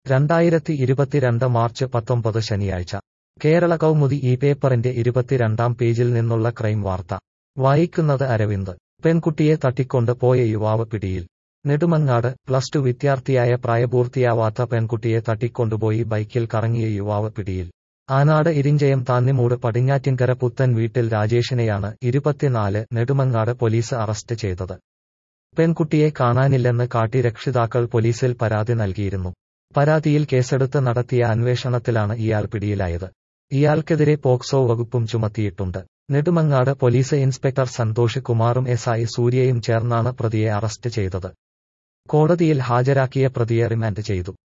രണ്ടായിരത്തി ഇരുപത്തിരണ്ട് മാർച്ച് പത്തൊമ്പത് ശനിയാഴ്ച കേരള കൗമുദി ഈ പേപ്പറിന്റെ ഇരുപത്തിരണ്ടാം പേജിൽ നിന്നുള്ള ക്രൈം വാർത്ത വായിക്കുന്നത് അരവിന്ദ് പെൺകുട്ടിയെ തട്ടിക്കൊണ്ട് പോയ യുവാവ് പിടിയിൽ നെടുമങ്ങാട് പ്ലസ് ടു വിദ്യാർത്ഥിയായ പ്രായപൂർത്തിയാവാത്ത പെൺകുട്ടിയെ തട്ടിക്കൊണ്ടുപോയി ബൈക്കിൽ കറങ്ങിയ യുവാവ് പിടിയിൽ ആനാട് ഇരിഞ്ചയം താന്നിമൂട് പടിഞ്ഞാറ്റിൻകര പുത്തൻ വീട്ടിൽ രാജേഷിനെയാണ് ഇരുപത്തിനാല് നെടുമങ്ങാട് പോലീസ് അറസ്റ്റ് ചെയ്തത് പെൺകുട്ടിയെ കാണാനില്ലെന്ന് കാട്ടി രക്ഷിതാക്കൾ പോലീസിൽ പരാതി നൽകിയിരുന്നു പരാതിയിൽ കേസെടുത്ത് നടത്തിയ അന്വേഷണത്തിലാണ് ഇയാൾ പിടിയിലായത് ഇയാൾക്കെതിരെ പോക്സോ വകുപ്പും ചുമത്തിയിട്ടുണ്ട് നെടുമങ്ങാട് പോലീസ് ഇൻസ്പെക്ടർ സന്തോഷ് കുമാറും എസ് ഐ സൂര്യയും ചേർന്നാണ് പ്രതിയെ അറസ്റ്റ് ചെയ്തത് കോടതിയിൽ ഹാജരാക്കിയ പ്രതിയെ റിമാൻഡ് ചെയ്തു